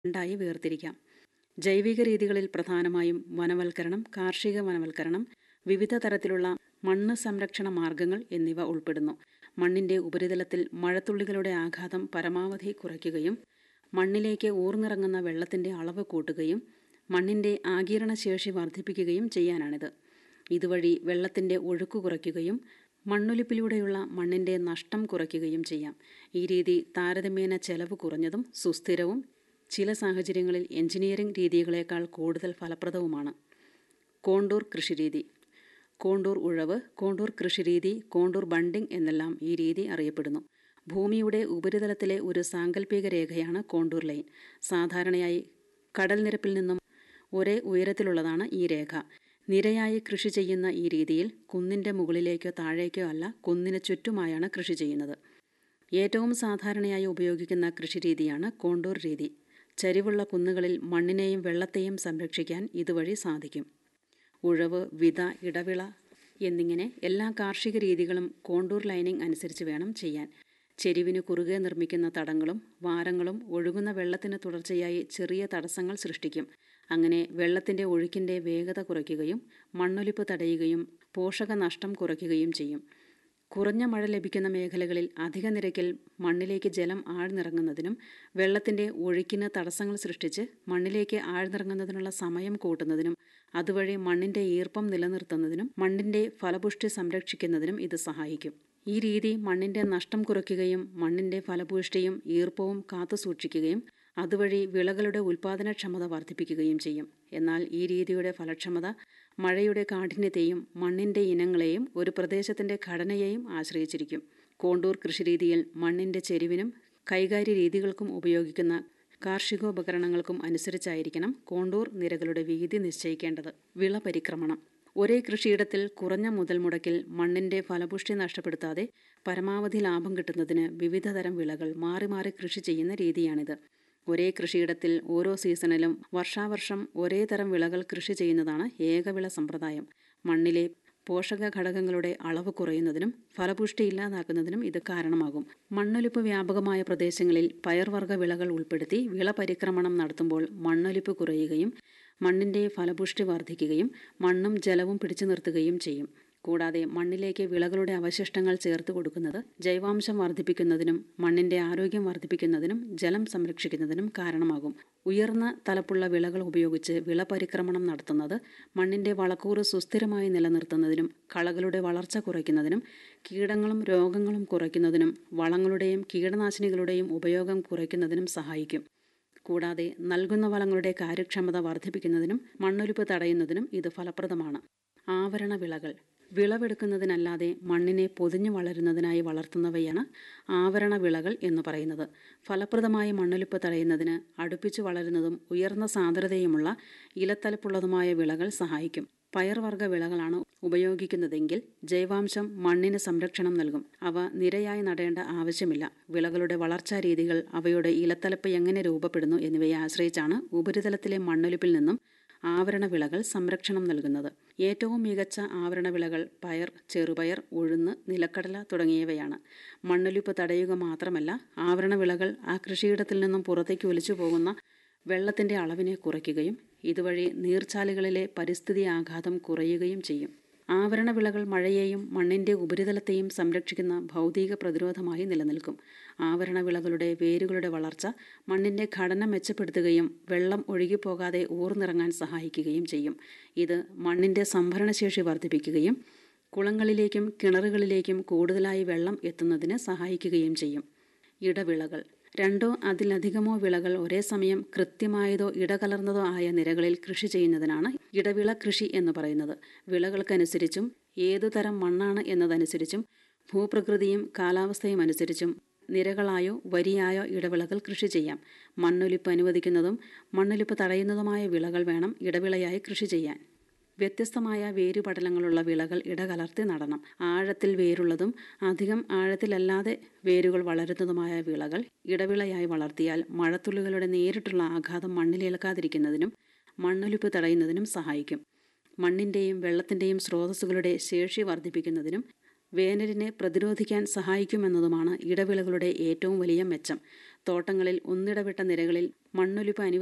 രണ്ടായി വേർതിരിക്കാം ജൈവിക രീതികളിൽ പ്രധാനമായും വനവൽക്കരണം കാർഷിക വനവൽക്കരണം വിവിധ തരത്തിലുള്ള മണ്ണ് സംരക്ഷണ മാർഗങ്ങൾ എന്നിവ ഉൾപ്പെടുന്നു മണ്ണിന്റെ ഉപരിതലത്തിൽ മഴത്തുള്ളികളുടെ ആഘാതം പരമാവധി കുറയ്ക്കുകയും മണ്ണിലേക്ക് ഊർന്നിറങ്ങുന്ന വെള്ളത്തിന്റെ അളവ് കൂട്ടുകയും മണ്ണിന്റെ ആഗീരണ ശേഷി വർദ്ധിപ്പിക്കുകയും ചെയ്യാനാണിത് ഇതുവഴി വെള്ളത്തിന്റെ ഒഴുക്ക് കുറയ്ക്കുകയും മണ്ണൊലിപ്പിലൂടെയുള്ള മണ്ണിന്റെ നഷ്ടം കുറയ്ക്കുകയും ചെയ്യാം ഈ രീതി താരതമ്യേന ചെലവ് കുറഞ്ഞതും സുസ്ഥിരവും ചില സാഹചര്യങ്ങളിൽ എഞ്ചിനീയറിംഗ് രീതികളേക്കാൾ കൂടുതൽ ഫലപ്രദവുമാണ് കോണ്ടൂർ കൃഷിരീതി കോണ്ടൂർ ഉഴവ് കോണ്ടൂർ കൃഷിരീതി കോണ്ടൂർ ബണ്ടിംഗ് എന്നെല്ലാം ഈ രീതി അറിയപ്പെടുന്നു ഭൂമിയുടെ ഉപരിതലത്തിലെ ഒരു സാങ്കല്പിക രേഖയാണ് കോണ്ടൂർ ലൈൻ സാധാരണയായി കടൽ നിരപ്പിൽ നിന്നും ഒരേ ഉയരത്തിലുള്ളതാണ് ഈ രേഖ നിരയായി കൃഷി ചെയ്യുന്ന ഈ രീതിയിൽ കുന്നിന്റെ മുകളിലേക്കോ താഴേക്കോ അല്ല കുന്നിന് ചുറ്റുമായാണ് കൃഷി ചെയ്യുന്നത് ഏറ്റവും സാധാരണയായി ഉപയോഗിക്കുന്ന കൃഷിരീതിയാണ് കോണ്ടൂർ രീതി ചരിവുള്ള കുന്നുകളിൽ മണ്ണിനെയും വെള്ളത്തെയും സംരക്ഷിക്കാൻ ഇതുവഴി സാധിക്കും ഉഴവ് വിത ഇടവിള എന്നിങ്ങനെ എല്ലാ കാർഷിക രീതികളും കോണ്ടൂർ ലൈനിംഗ് അനുസരിച്ച് വേണം ചെയ്യാൻ ചെരിവിന് കുറുകെ നിർമ്മിക്കുന്ന തടങ്ങളും വാരങ്ങളും ഒഴുകുന്ന വെള്ളത്തിന് തുടർച്ചയായി ചെറിയ തടസ്സങ്ങൾ സൃഷ്ടിക്കും അങ്ങനെ വെള്ളത്തിന്റെ ഒഴുക്കിന്റെ വേഗത കുറയ്ക്കുകയും മണ്ണൊലിപ്പ് തടയുകയും പോഷക നഷ്ടം കുറയ്ക്കുകയും ചെയ്യും കുറഞ്ഞ മഴ ലഭിക്കുന്ന മേഖലകളിൽ അധിക നിരക്കിൽ മണ്ണിലേക്ക് ജലം ആഴ്ന്നിറങ്ങുന്നതിനും വെള്ളത്തിന്റെ ഒഴുക്കിന് തടസ്സങ്ങൾ സൃഷ്ടിച്ച് മണ്ണിലേക്ക് ആഴ്ന്നിറങ്ങുന്നതിനുള്ള സമയം കൂട്ടുന്നതിനും അതുവഴി മണ്ണിന്റെ ഈർപ്പം നിലനിർത്തുന്നതിനും മണ്ണിന്റെ ഫലപുഷ്ടി സംരക്ഷിക്കുന്നതിനും ഇത് സഹായിക്കും ഈ രീതി മണ്ണിന്റെ നഷ്ടം കുറയ്ക്കുകയും മണ്ണിന്റെ ഫലപുഷ്ടിയും ഈർപ്പവും കാത്തുസൂക്ഷിക്കുകയും അതുവഴി വിളകളുടെ ഉൽപാദനക്ഷമത വർദ്ധിപ്പിക്കുകയും ചെയ്യും എന്നാൽ ഈ രീതിയുടെ ഫലക്ഷമത മഴയുടെ കാഠിന്യത്തെയും മണ്ണിന്റെ ഇനങ്ങളെയും ഒരു പ്രദേശത്തിന്റെ ഘടനയെയും ആശ്രയിച്ചിരിക്കും കോണ്ടൂർ കൃഷിരീതിയിൽ മണ്ണിന്റെ ചെരിവിനും കൈകാര്യ രീതികൾക്കും ഉപയോഗിക്കുന്ന കാർഷികോപകരണങ്ങൾക്കും അനുസരിച്ചായിരിക്കണം കോണ്ടൂർ നിരകളുടെ വീതി നിശ്ചയിക്കേണ്ടത് വിള പരിക്രമണം ഒരേ കൃഷിയിടത്തിൽ കുറഞ്ഞ മുതൽ മുടക്കിൽ മണ്ണിന്റെ ഫലപുഷ്ടി നഷ്ടപ്പെടുത്താതെ പരമാവധി ലാഭം കിട്ടുന്നതിന് വിവിധതരം വിളകൾ മാറി മാറി കൃഷി ചെയ്യുന്ന രീതിയാണിത് ഒരേ കൃഷിയിടത്തിൽ ഓരോ സീസണിലും വർഷാവർഷം ഒരേ തരം വിളകൾ കൃഷി ചെയ്യുന്നതാണ് ഏകവിള സമ്പ്രദായം മണ്ണിലെ പോഷക ഘടകങ്ങളുടെ അളവ് കുറയുന്നതിനും ഫലപുഷ്ടി ഇല്ലാതാക്കുന്നതിനും ഇത് കാരണമാകും മണ്ണൊലിപ്പ് വ്യാപകമായ പ്രദേശങ്ങളിൽ പയർവർഗ്ഗ വിളകൾ ഉൾപ്പെടുത്തി വിള പരിക്രമണം നടത്തുമ്പോൾ മണ്ണൊലിപ്പ് കുറയുകയും മണ്ണിന്റെ ഫലപുഷ്ടി വർദ്ധിക്കുകയും മണ്ണും ജലവും പിടിച്ചു നിർത്തുകയും ചെയ്യും കൂടാതെ മണ്ണിലേക്ക് വിളകളുടെ അവശിഷ്ടങ്ങൾ ചേർത്ത് കൊടുക്കുന്നത് ജൈവാംശം വർദ്ധിപ്പിക്കുന്നതിനും മണ്ണിന്റെ ആരോഗ്യം വർദ്ധിപ്പിക്കുന്നതിനും ജലം സംരക്ഷിക്കുന്നതിനും കാരണമാകും ഉയർന്ന തലപ്പുള്ള വിളകൾ ഉപയോഗിച്ച് വിള പരിക്രമണം നടത്തുന്നത് മണ്ണിന്റെ വളക്കൂറ് സുസ്ഥിരമായി നിലനിർത്തുന്നതിനും കളകളുടെ വളർച്ച കുറയ്ക്കുന്നതിനും കീടങ്ങളും രോഗങ്ങളും കുറയ്ക്കുന്നതിനും വളങ്ങളുടെയും കീടനാശിനികളുടെയും ഉപയോഗം കുറയ്ക്കുന്നതിനും സഹായിക്കും കൂടാതെ നൽകുന്ന വളങ്ങളുടെ കാര്യക്ഷമത വർദ്ധിപ്പിക്കുന്നതിനും മണ്ണൊലിപ്പ് തടയുന്നതിനും ഇത് ഫലപ്രദമാണ് ആവരണ വിളകൾ വിളവെടുക്കുന്നതിനല്ലാതെ മണ്ണിനെ പൊതിഞ്ഞു വളരുന്നതിനായി വളർത്തുന്നവയാണ് ആവരണ വിളകൾ എന്ന് പറയുന്നത് ഫലപ്രദമായ മണ്ണൊലിപ്പ് തടയുന്നതിന് അടുപ്പിച്ചു വളരുന്നതും ഉയർന്ന സാന്ദ്രതയുമുള്ള ഇലത്തലപ്പുള്ളതുമായ വിളകൾ സഹായിക്കും പയർവർഗ്ഗ വിളകളാണ് ഉപയോഗിക്കുന്നതെങ്കിൽ ജൈവാംശം മണ്ണിന് സംരക്ഷണം നൽകും അവ നിരയായി നടേണ്ട ആവശ്യമില്ല വിളകളുടെ വളർച്ചാ രീതികൾ അവയുടെ ഇലത്തലപ്പ് എങ്ങനെ രൂപപ്പെടുന്നു എന്നിവയെ ആശ്രയിച്ചാണ് ഉപരിതലത്തിലെ മണ്ണൊലിപ്പിൽ നിന്നും ആവരണ വിളകൾ സംരക്ഷണം നൽകുന്നത് ഏറ്റവും മികച്ച ആവരണ വിളകൾ പയർ ചെറുപയർ ഉഴുന്ന് നിലക്കടല തുടങ്ങിയവയാണ് മണ്ണൊലിപ്പ് തടയുക മാത്രമല്ല ആവരണ വിളകൾ ആ കൃഷിയിടത്തിൽ നിന്നും പുറത്തേക്ക് ഒലിച്ചു പോകുന്ന വെള്ളത്തിന്റെ അളവിനെ കുറയ്ക്കുകയും ഇതുവഴി നീർച്ചാലുകളിലെ പരിസ്ഥിതി ആഘാതം കുറയുകയും ചെയ്യും ആവരണ വിളകൾ മഴയെയും മണ്ണിന്റെ ഉപരിതലത്തെയും സംരക്ഷിക്കുന്ന ഭൗതിക പ്രതിരോധമായി നിലനിൽക്കും ആവരണ വിളകളുടെ വേരുകളുടെ വളർച്ച മണ്ണിന്റെ ഘടന മെച്ചപ്പെടുത്തുകയും വെള്ളം ഒഴുകിപ്പോകാതെ ഊർന്നിറങ്ങാൻ സഹായിക്കുകയും ചെയ്യും ഇത് മണ്ണിന്റെ സംഭരണശേഷി വർദ്ധിപ്പിക്കുകയും കുളങ്ങളിലേക്കും കിണറുകളിലേക്കും കൂടുതലായി വെള്ളം എത്തുന്നതിന് സഹായിക്കുകയും ചെയ്യും ഇടവിളകൾ രണ്ടോ അതിലധികമോ വിളകൾ ഒരേ സമയം കൃത്യമായതോ ഇടകലർന്നതോ ആയ നിരകളിൽ കൃഷി ചെയ്യുന്നതിനാണ് ഇടവിള കൃഷി എന്ന് പറയുന്നത് വിളകൾക്കനുസരിച്ചും ഏതു തരം മണ്ണാണ് എന്നതനുസരിച്ചും ഭൂപ്രകൃതിയും കാലാവസ്ഥയും അനുസരിച്ചും നിരകളായോ വരിയായോ ഇടവിളകൾ കൃഷി ചെയ്യാം മണ്ണൊലിപ്പ് അനുവദിക്കുന്നതും മണ്ണൊലിപ്പ് തടയുന്നതുമായ വിളകൾ വേണം ഇടവിളയായി കൃഷി ചെയ്യാൻ വ്യത്യസ്തമായ വേരുപടലങ്ങളുള്ള വിളകൾ ഇടകലർത്തി നടണം ആഴത്തിൽ വേരുള്ളതും അധികം ആഴത്തിലല്ലാതെ വേരുകൾ വളരുന്നതുമായ വിളകൾ ഇടവിളയായി വളർത്തിയാൽ മഴത്തുള്ളികളുടെ നേരിട്ടുള്ള ആഘാതം മണ്ണിലേൽക്കാതിരിക്കുന്നതിനും മണ്ണൊലിപ്പ് തടയുന്നതിനും സഹായിക്കും മണ്ണിന്റെയും വെള്ളത്തിന്റെയും സ്രോതസ്സുകളുടെ ശേഷി വർദ്ധിപ്പിക്കുന്നതിനും വേനലിനെ പ്രതിരോധിക്കാൻ സഹായിക്കുമെന്നതുമാണ് ഇടവിളകളുടെ ഏറ്റവും വലിയ മെച്ചം തോട്ടങ്ങളിൽ ഒന്നിടവിട്ട നിരകളിൽ മണ്ണൊലിപ്പ്